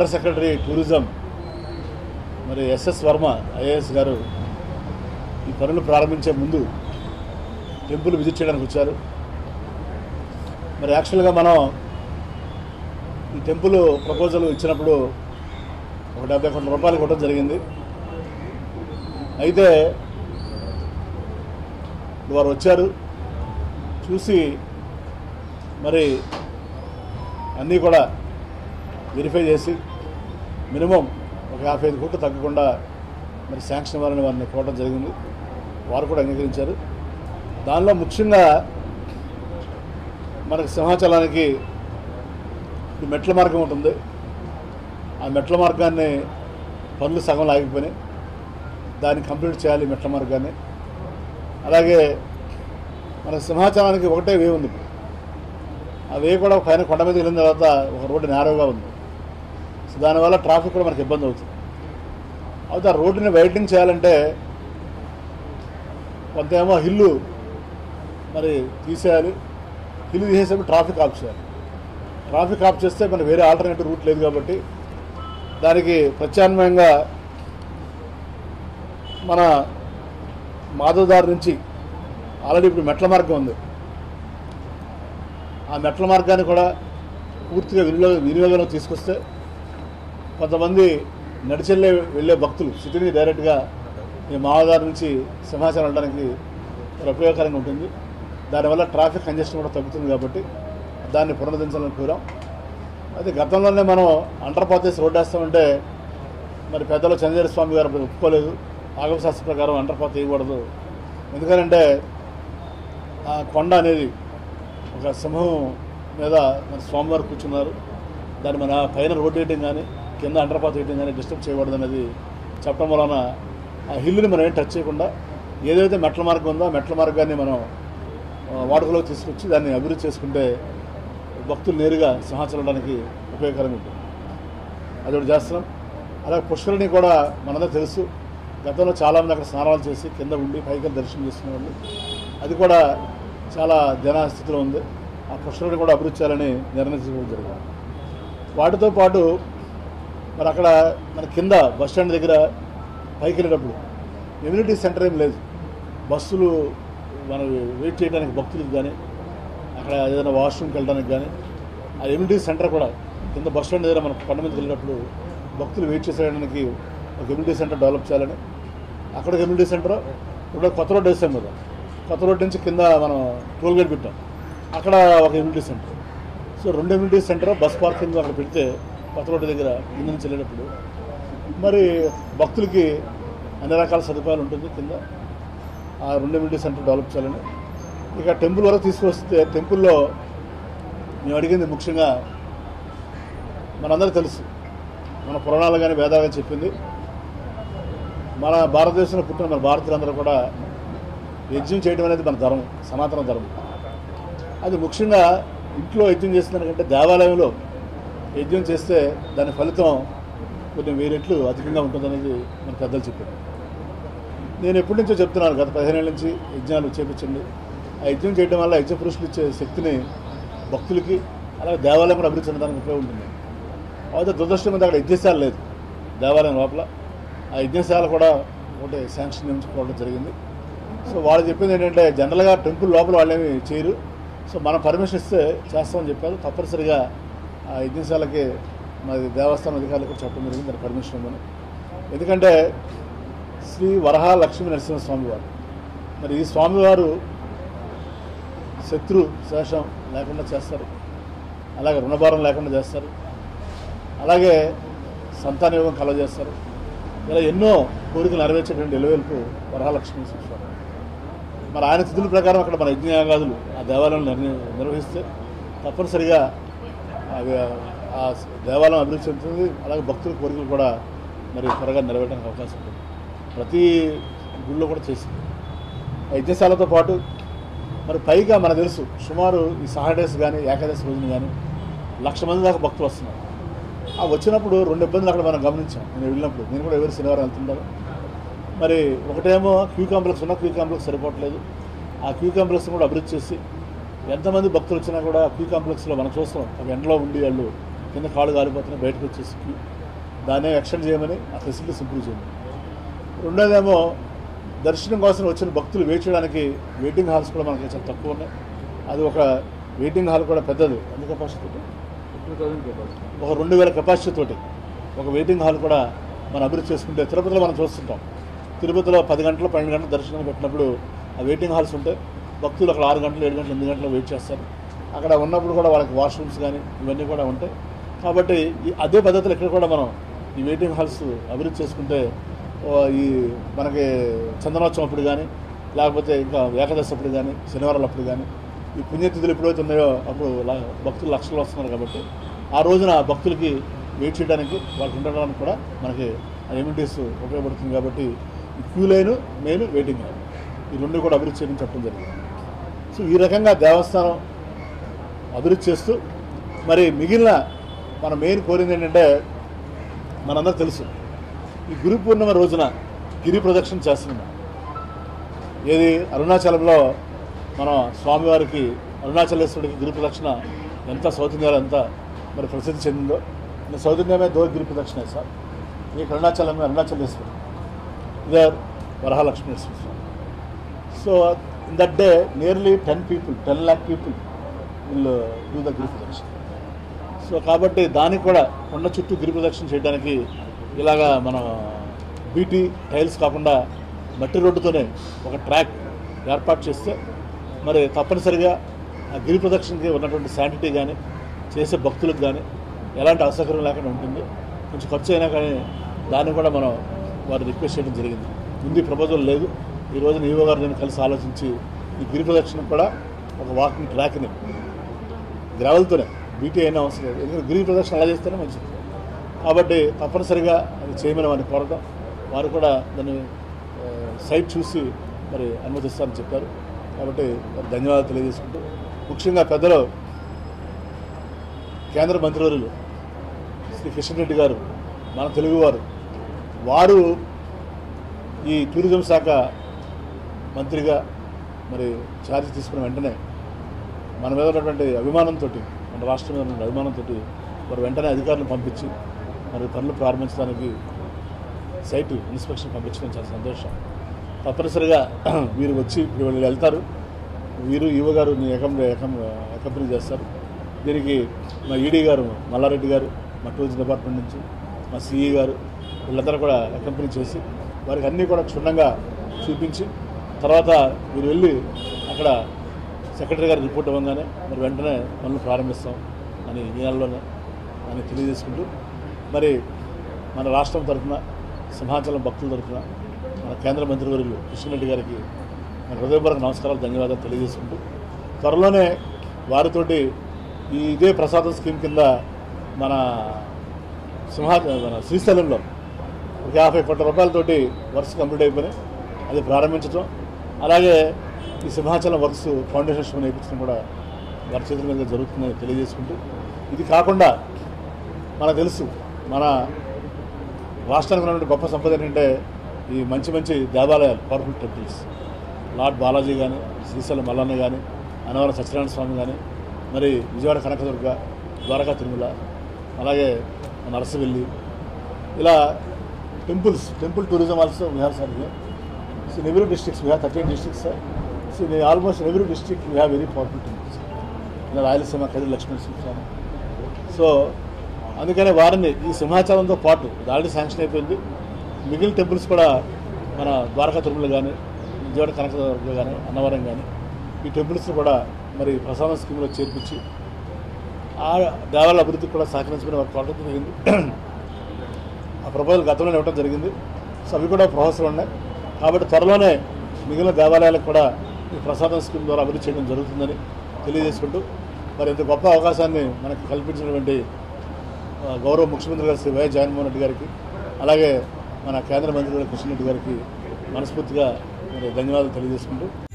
Under secretary tourism మరి SS Varma IAS garu ఈ పనులు ప్రారంభించే ముందు టెంపుల్ విజిట్ చేయడానికి వచ్చారు మరి యాక్చువల్గా మనం ఈ టెంపుల్ ప్రపోజల్ ఇచ్చినప్పుడు ఒక డెబ్బై కోట్ల రూపాయలు ఇవ్వడం జరిగింది అయితే వారు వచ్చారు చూసి మరి అన్నీ కూడా వెరిఫై చేసి మినిమం ఒక యాభై ఐదు కోట్లు తగ్గకుండా మరి శాంక్షన్ ఇవ్వాలని వారిని కోవడం జరిగింది వారు కూడా అంగీకరించారు దానిలో ముఖ్యంగా మనకు సింహాచలానికి ఈ మెట్ల మార్గం ఉంటుంది ఆ మెట్ల మార్గాన్ని పనులు సగం ఆగిపోయినాయి దాన్ని కంప్లీట్ చేయాలి మెట్ల మార్గాన్ని అలాగే మన సింహాచలానికి ఒకటే వే ఉంది ఇప్పుడు. ఆ వే కూడా పైన కొండ మీద వెళ్ళిన తర్వాత ఒక రోడ్డు నేరోగా ఉంది సో దానివల్ల ట్రాఫిక్ కూడా మనకి ఇబ్బంది అవుతుంది అయితే ఆ రోడ్డుని వైడనింగ్ చేయాలంటే కొంత ఏమో హిల్లు మరి తీసేయాలి హిల్లు తీసేసేప్పుడు ట్రాఫిక్ ఆఫ్ చేయాలి ట్రాఫిక్ ఆఫ్ చేస్తే మన వేరే ఆల్టర్నేటివ్ రూట్ లేదు కాబట్టి దానికి ప్రత్యామ్నాయంగా మన మాధవదారి నుంచి ఆల్రెడీ ఇప్పుడు మెట్ల మార్గం ఉంది ఆ మెట్ల మార్గాన్ని కూడా పూర్తిగా వినియోగ వినియోగంలో తీసుకొస్తే కొంతమంది నడిచెళ్ళే వెళ్ళే భక్తులు సిటీని డైరెక్ట్గా ఈ మావదారి నుంచి సింహాచలం వెళ్ళడానికి చాలా ఉపయోగకరంగా ఉంటుంది దానివల్ల ట్రాఫిక్ కంజెషన్ కూడా తగ్గుతుంది కాబట్టి దాన్ని పునరుద్ధరించాలని కోరాం అయితే గతంలోనే మనం అండర్పాత్ చేసి రోడ్డు వేస్తామంటే మరి పెద్దలు చంద్రజీర స్వామి గారు అప్పుడు ఒప్పుకోలేదు ఆగమ శాస్త్ర ప్రకారం అండర్పాత్ వేయకూడదు ఎందుకంటే ఆ కొండ అనేది ఒక సింహం మీద మన స్వామివారు కూర్చున్నారు దాన్ని మన పైన రోడ్ వేయటం కానీ కింద అండర్పాత్ వేయటం కానీ డిస్టర్బ్ చేయకూడదు అనేది చెప్పడం వలన ఆ హిల్లుని మనం ఏం టచ్ చేయకుండా ఏదైతే మెట్ల మార్గం ఉందో ఆ మెట్ల మార్గాన్ని మనం ఆ, వాడుకలోకి తీసుకొచ్చి దాన్ని అభివృద్ధి చేసుకుంటే భక్తులు నేరుగా సింహాచలడానికి ఉపయోగకరంగా ఉంటుంది అది ఒకటి చేస్తున్నాం అలాగే పుష్కరిణి కూడా మనందరూ తెలుసు గతంలో చాలామంది అక్కడ స్నానాలు చేసి కింద ఉండి పైకి వెళ్ళి దర్శనం చేసుకునేవాళ్ళు అది కూడా చాలా జన స్థితిలో ఉంది ఆ పుష్కరిణి కూడా అభివృద్ధి చేయాలని నిర్ణయించుకోవడం జరిగింది వాటితో పాటు మరి అక్కడ మన కింద బస్ స్టాండ్ దగ్గర పైకి వెళ్ళేటప్పుడు ఎమ్యూనిటీ సెంటర్ ఏం లేదు బస్సులు మనం వెయిట్ చేయడానికి భక్తులకు కానీ అక్కడ ఏదైనా వాష్రూమ్కి వెళ్ళడానికి కానీ ఆ ఎమ్యూనిటీ సెంటర్ కూడా కింద బస్ స్టాండ్ దగ్గర మనం కొండ మీదకి వెళ్ళినప్పుడు భక్తులు వెయిట్ చేసేయడానికి ఒక ఎమ్యూనిటీ సెంటర్ డెవలప్ చేయాలని అక్కడ ఎమ్యూనిటీ సెంటర్ ఇప్పుడు కొత్త రోడ్ వేసాం కదా కొత్త రోడ్ నుంచి కింద మనం టోల్ గేట్ పెట్టాం అక్కడ ఒక ఎమ్యూనిటీ సెంటర్ సో రెండు ఎమ్యూనిటీ సెంటర్ బస్ పార్కింగ్ అక్కడ పెడితే కొత్త రోడ్డు దగ్గర కింద నుంచి వెళ్ళేటప్పుడు మరి భక్తులకి అన్ని రకాల సదుపాయాలు ఉంటుంది కింద ఆ రెండు ఎమ్యూనిటీ సెంటర్ డెవలప్ చేయాలని ఇక టెంపుల్ వరకు తీసుకొస్తే టెంపుల్లో మేము అడిగింది ముఖ్యంగా మనందరికీ తెలుసు మన పురాణాలు కానీ వేదాలు కానీ చెప్పింది మన భారతదేశంలో పుట్టిన మన భారతీయులందరూ కూడా యజ్ఞం చేయడం అనేది మన ధర్మం సనాతన ధర్మం అది ముఖ్యంగా ఇంట్లో యజ్ఞం చేస్తున్నకంటే దేవాలయంలో యజ్ఞం చేస్తే దాని ఫలితం కొన్ని వేరెట్లు అధికంగా ఉంటుందనేది మన పెద్దలు చెప్పారు నేను ఎప్పటి నుంచో చెప్తున్నాను గత పదిహేను నుంచి యజ్ఞాలు చేపించండి ఆ యజ్ఞం చేయడం వల్ల యజ్ఞ పురుషులు ఇచ్చే శక్తిని భక్తులకి అలాగే దేవాలయం కూడా అభివృద్ధి చెందడానికి ఉపయోగం ఉంటుంది అయితే దురదృష్టం మీద అక్కడ యజ్ఞశాల లేదు దేవాలయం లోపల ఆ యజ్ఞశాల కూడా ఒకటి శాంక్షన్ నియమించుకోవడం జరిగింది సో వాళ్ళు చెప్పింది ఏంటంటే జనరల్గా టెంపుల్ లోపల వాళ్ళేమి చేయరు సో మనం పర్మిషన్ ఇస్తే చేస్తామని చెప్పారు తప్పనిసరిగా ఆ యజ్ఞశాలకి మరి దేవస్థానం అధికారులు కూడా చెప్పడం జరిగింది దాని పర్మిషన్ ఉందని ఎందుకంటే శ్రీ వరహ లక్ష్మీ నరసింహస్వామి వారు మరి ఈ స్వామివారు శత్రు శేషం లేకుండా చేస్తారు అలాగే రుణభారం లేకుండా చేస్తారు అలాగే సంతాన యోగం కలగజేస్తారు ఇలా ఎన్నో కోరికలు నెరవేర్చేటువంటి ఎలువెలుపు వరహాలక్ష్మి స్వామి మరి ఆయన తిథుల ప్రకారం అక్కడ మన యజ్ఞయాగాదులు ఆ దేవాలయం నిర్ణ- నిర్వహిస్తే తప్పనిసరిగా అవి ఆ దేవాలయం అభివృద్ధి చెందుతుంది అలాగే భక్తుల కోరికలు కూడా మరి త్వరగా నెరవేరడానికి అవకాశం ఉంటుంది ప్రతి గుళ్ళో కూడా చేసింది ఆ యజ్ఞశాలతో పాటు మరి పైగా మనకు తెలుసు సుమారు ఈ సాటర్డేస్ కానీ ఏకాదశి రోజున కానీ లక్ష మంది దాకా భక్తులు వస్తున్నారు ఆ వచ్చినప్పుడు రెండు ఇబ్బందులు అక్కడ మనం గమనించాం నేను వెళ్ళినప్పుడు నేను కూడా ఎవరు శనివారం వెళ్తుంటాను మరి ఒకటేమో క్యూ కాంప్లెక్స్ ఉన్న క్యూ కాంప్లెక్స్ సరిపోవట్లేదు ఆ క్యూ కాంప్లెక్స్ కూడా అభివృద్ధి చేసి ఎంతమంది భక్తులు వచ్చినా కూడా క్యూ కాంప్లెక్స్లో మనం చూస్తాం ఒక ఎండలో ఉండి వాళ్ళు కింద కాళ్ళు కాలిపోతున్నాయి బయటకు వచ్చేసి క్యూ దాన్నే ఎక్స్టెండ్ చేయమని ఆ ఫెసిలిటీస్ ఇంప్రూవ్ చేయమని రెండోదేమో దర్శనం కోసం వచ్చిన భక్తులు వెయిట్ చేయడానికి వెయిటింగ్ హాల్స్ కూడా మనకి చాలా తక్కువ ఉన్నాయి అది ఒక వెయిటింగ్ హాల్ కూడా పెద్దది ఎంత కెపాసిటీ టూ థౌసండ్ కెపాసిటీ ఒక రెండు వేల కెపాసిటీ తోటి ఒక వెయిటింగ్ హాల్ కూడా మనం అభివృద్ధి చేసుకుంటే తిరుపతిలో మనం చూస్తుంటాం తిరుపతిలో పది గంటలు పన్నెండు గంటలు దర్శనం పెట్టినప్పుడు ఆ వెయిటింగ్ హాల్స్ ఉంటాయి భక్తులు అక్కడ ఆరు గంటలు ఏడు గంటలు ఎనిమిది గంటలు వెయిట్ చేస్తారు అక్కడ ఉన్నప్పుడు కూడా వాళ్ళకి వాష్రూమ్స్ కానీ ఇవన్నీ కూడా ఉంటాయి కాబట్టి ఈ అదే పద్ధతిలో ఇక్కడ కూడా మనం ఈ వెయిటింగ్ హాల్స్ అభివృద్ధి చేసుకుంటే ఓ ఈ మనకి చందనోత్సవం అప్పుడు కానీ లేకపోతే ఇంకా ఏకాదశి అప్పుడు కానీ శనివారాలు అప్పుడు కానీ ఈ పుణ్యతిథులు ఎప్పుడైతే ఉన్నాయో అప్పుడు ల- భక్తులు లక్షలు వస్తున్నారు కాబట్టి ఆ రోజున భక్తులకి వెయిట్ చేయడానికి వాళ్ళకి ఉండడానికి కూడా మనకి ఆ ఎమ్యూనిటీస్ ఉపయోగపడుతుంది కాబట్టి ఈ queue line main waiting line ఈ రెండు కూడా అభివృద్ధి చేయడం చెప్పడం జరిగింది సో ఈ రకంగా దేవస్థానం అభివృద్ధి చేస్తూ మరి మిగిలిన మన మెయిన్ కోరింది ఏంటంటే మనందరూ తెలుసు ఈ గురు పూర్ణిమ రోజున గిరి ప్రదక్షిణ చేస్తున్నాం ఏది అరుణాచలంలో మనం స్వామివారికి అరుణాచలేశ్వరుడికి గిరి ప్రదక్షిణ ఎంత సౌత్ ఇండియాలో ఎంత మరి ప్రసిద్ధి చెందిందో ఇంకా సౌత్ ఇండియా మీద దో గిరి ప్రదక్షిణ है సార్ एक अरुणाचल में अरुणाचलेश्वर इधर वरहालक्ष्मीश्वर स्वामी So uh, in that day, nearly 10 people, 10 lakh people will uh, do the గిరి ప్రదక్షిణ సో కాబట్టి దానికి కూడా కొండ చుట్టూ గిరి ప్రదక్షిణ చేయడానికి ఇలాగా మన బీటీ టైల్స్ కాకుండా మట్టి రోడ్డుతోనే ఒక ట్రాక్ ఏర్పాటు చేస్తే మరి తప్పనిసరిగా ఆ గిరి ప్రదక్షిణకి ఉన్నటువంటి శాంటిటీ కానీ చేసే భక్తులకు కానీ ఎలాంటి అసౌకర్యం లేకుండా ఉంటుంది కొంచెం ఖర్చు అయినా కానీ దాన్ని కూడా మనం వారు రిక్వెస్ట్ చేయడం జరిగింది ముందు ఈ ప్రపోజల్ లేదు ఈ రోజు ఈవో గారు నేను కలిసి ఆలోచించి ఈ గిరి ప్రదక్షిణ కూడా ఒక వాకింగ్ ట్రాక్ని గ్రావెల్తోనే బీటీ అయినా అవసరం లేదు ఎందుకంటే గిరి ప్రదక్షిణ అలా చేస్తేనే మంచిది కాబట్టి తప్పనిసరిగా అది చేయమని వారిని కోరడం వారు కూడా దాన్ని ఆ, సైట్ చూసి మరి అనుమతిస్తారని చెప్పారు కాబట్టి వారికి ధన్యవాదాలు తెలియజేసుకుంటూ ముఖ్యంగా పెద్దలు కేంద్ర మంత్రివర్యులు శ్రీ కిషన్ రెడ్డి గారు మన తెలుగువారు వారు ఈ టూరిజం శాఖ మంత్రిగా మరి ఛార్జ్ తీసుకున్న వెంటనే మన మీద ఉన్నటువంటి అభిమానంతో మన రాష్ట్రం మీద ఉన్న అభిమానంతో వారు వెంటనే అధికారులను పంపించి మరి పనులు ప్రారంభించడానికి సైట్ ఇన్స్పెక్షన్ పంపించడం చాలా సంతోషం తప్పనిసరిగా వీరు వచ్చి ఇప్పుడు వీళ్ళు వెళ్తారు వీరు ఈవో గారు నీ ఏకం ఏకం అకంపెనీ చేస్తారు దీనికి మా ఈడీ గారు మల్లారెడ్డి గారు మా టూరిజం డిపార్ట్మెంట్ నుంచి మా సిఈ గారు వీళ్ళందరూ కూడా అకంపెనీ చేసి వారికి అన్నీ కూడా క్షుణ్ణంగా చూపించి తర్వాత మీరు వెళ్ళి అక్కడ సెక్రటరీ గారు రిపోర్ట్ ఇవ్వగానే మరి వెంటనే పనులు ప్రారంభిస్తాం అని ఈ నెలలోనే అని తెలియజేసుకుంటూ మరి మన రాష్ట్రం తరఫున సింహాచలం భక్తుల తరఫున మన కేంద్ర మంత్రివర్యులు కిషన్ రెడ్డి గారికి మన హృదయపూర్వక నమస్కారాలు ధన్యవాదాలు తెలియజేసుకుంటూ త్వరలోనే వారితోటి ఈ ఇదే ప్రసాదం స్కీమ్ కింద మన సింహా మన శ్రీశైలంలో ఒక యాభై కోట్ల రూపాయలతోటి వర్క్స్ కంప్లీట్ అయిపోయినాయి అది ప్రారంభించడం అలాగే ఈ సింహాచలం వర్క్స్ ఫౌండేషన్ స్టోన్ వేయించడం కూడా వారి చేతుల మీద జరుగుతుందని తెలియజేసుకుంటూ ఇది కాకుండా మనకు తెలుసు మన రాష్ట్రానికి ఉన్నటువంటి గొప్ప సంపద ఏంటంటే ఈ మంచి మంచి దేవాలయాలు పవర్ఫుల్ టెంపుల్స్ లార్డ్ బాలాజీ కానీ శ్రీశైలం మల్లన్న కానీ అనవరం సత్యనారాయణ స్వామి కానీ మరి విజయవాడ కనకదుర్గ ద్వారకా తిరుమల అలాగే నరసవెల్లి ఇలా temples temple tourism also we have sir so in every districts we have thirteen districts sir so in almost in every district we have very powerful temples ఇలా రాయలసీమ కది లక్ష్మణ స్వామి సో అందుకనే వారిని ఈ సింహాచలంతో పాటు ఇది ఆల్రెడీ శాంక్షన్ అయిపోయింది మిగిలిన టెంపుల్స్ కూడా మన ద్వారకా తిరుమల కానీ విజయవాడ కనకదుర్గ కానీ అన్నవరం కానీ ఈ టెంపుల్స్ కూడా మరి ప్రసాదం స్కీమ్లో చేర్పించి ఆ దేవాలయ అభివృద్ధికి కూడా సహకరించమని వారు కోరడం జరిగింది ఆ ప్రపోజల్ గతంలో ఇవ్వడం జరిగింది సో అవి కూడా ప్రాసెస్లో ఉన్నాయి కాబట్టి త్వరలోనే మిగిలిన దేవాలయాలకు కూడా ఈ ప్రసాదం స్కీమ్ ద్వారా అభివృద్ధి చేయడం జరుగుతుందని తెలియజేసుకుంటూ మరి ఇంత గొప్ప అవకాశాన్ని మనకు కల్పించినటువంటి ఆ, గౌరవ ముఖ్యమంత్రి గారు శ్రీ వైఎస్ జగన్మోహన్ రెడ్డి గారికి అలాగే మన కేంద్ర మంత్రి గారు కిషన్ రెడ్డి గారికి మనస్ఫూర్తిగా మరి ధన్యవాదాలు తెలియజేసుకుంటూ